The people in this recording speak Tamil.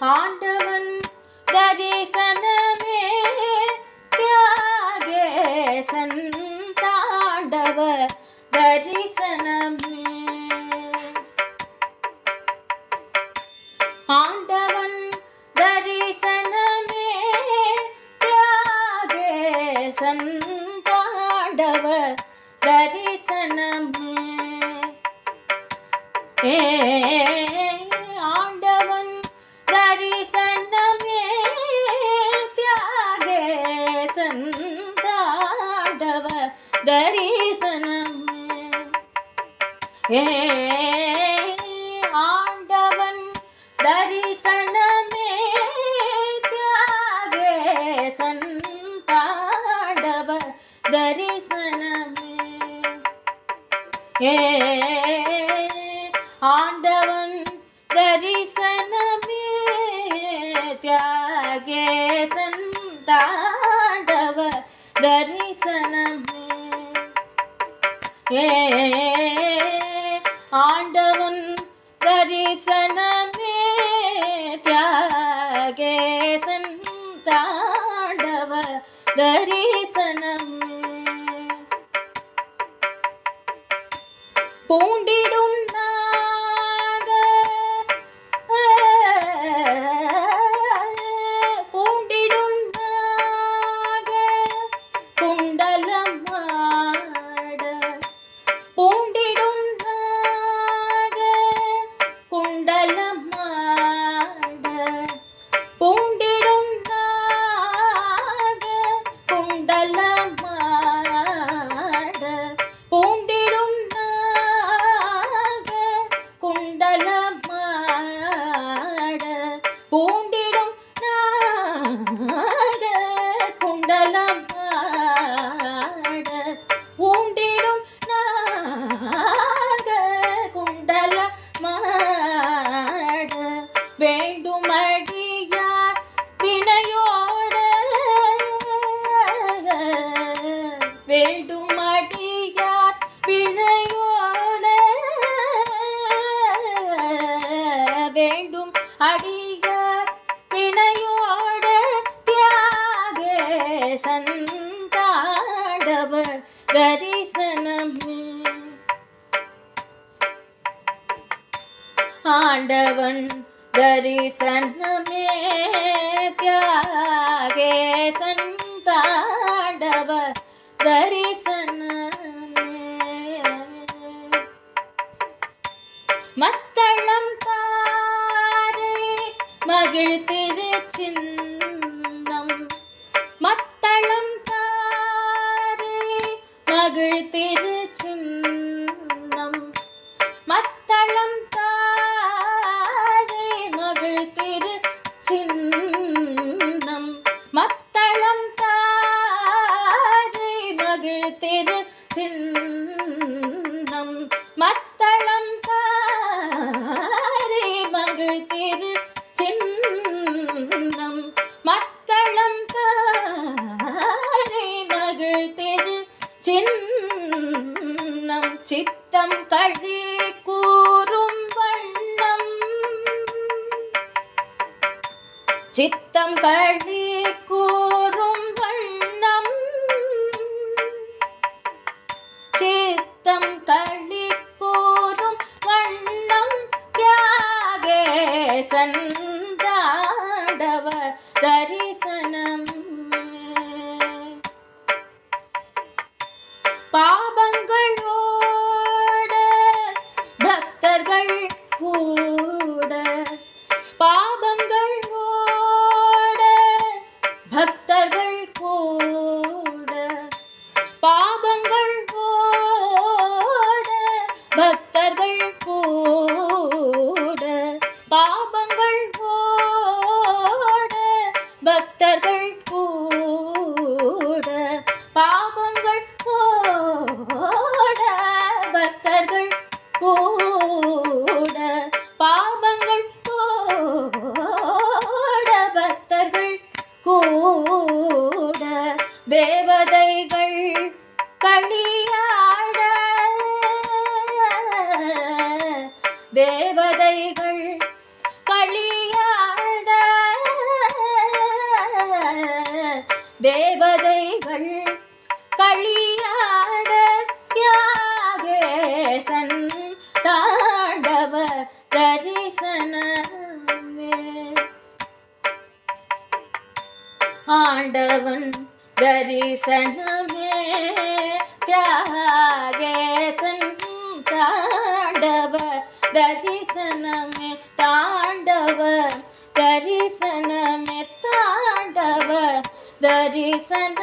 ஆண்டவன் தரிசனமே தியாகேசன் தாண்டவ தரிசனமே ஆண்டவன் தரிசனமே தியாகேசன் தாண்டவ தரிசனமே ஏ ஆண்டவன் தரிசனமே தியாகேசன் தாண்டவ தரிசனமே ஏ ஆண்டவன் தரிசனமே தியாகேசன் தாண்டவ தரிசனமே ஏ ஆண்டவன் தரிசனமே தியாகேசன் தாண்டவ தரிசனமே ஏ ஆண்டவன் தரிசனமே தியாகேசன் தாண்டவ தரிசனமே பூண்டிடும் நாக பூண்டிடும் நாக குண்டலம் ஆட பூண்டிடும் நாக குண்டலம் ஆட பூண்டிடும் நாக குண்டலம் ஆட பூண்டிடும் நாக குண்டலம் ஆட பூண்டிடும் நாக குண்டலம் ஆட பூண்டிடும் நாக குண்டல மாட வேண்டுமடியார் வினையோட வேண்டுமடியார் வினையோட வேண்டும் அடியார் வினையோட தியாகேசன் தாண்டவர் தரிசனமே ஆண்டவன் தரிசனமே தியாகேசன் தாண்டவ தரிசனமே மத்தளம் தாரே மகிழ் திருச்சின்னம் மத்தளம் தாரே மகிழ் திருச்சின்னம் மத்தளம் தாரே மகிழ் திரு சின்னம் மத்தளம் தாரே மகிழ் திரு சின்னம் மத்தளம் தாரே மகிழ் திரு சின்னம் மத்தளம் தாரே மகிழ் திரு சின்னம் சித்தம் கழி கூறும் வண்ணம் சித்தம் கழி கூறும் வண்ணம் சித்தம் கழி கூறும் வண்ணம் தியாகேசன் தாண்டவ தரிசனம் பாபங்களோட பக்தர்கள் கூட பாபங்களோட பக்தர்கள் கூட பாபங்கள் கூட பக்தர்கள் கூட பாபங்கள் கூட பக்த தேவதைகள் களியாட தியாகேசன் தாண்டவ தரிசனமே ஆண்டவன் தரிசனமே தியாகேசன் தாண்டவ தரிசனமே தாண்டவ தரிசனமே தாண்டவ தரிசனமே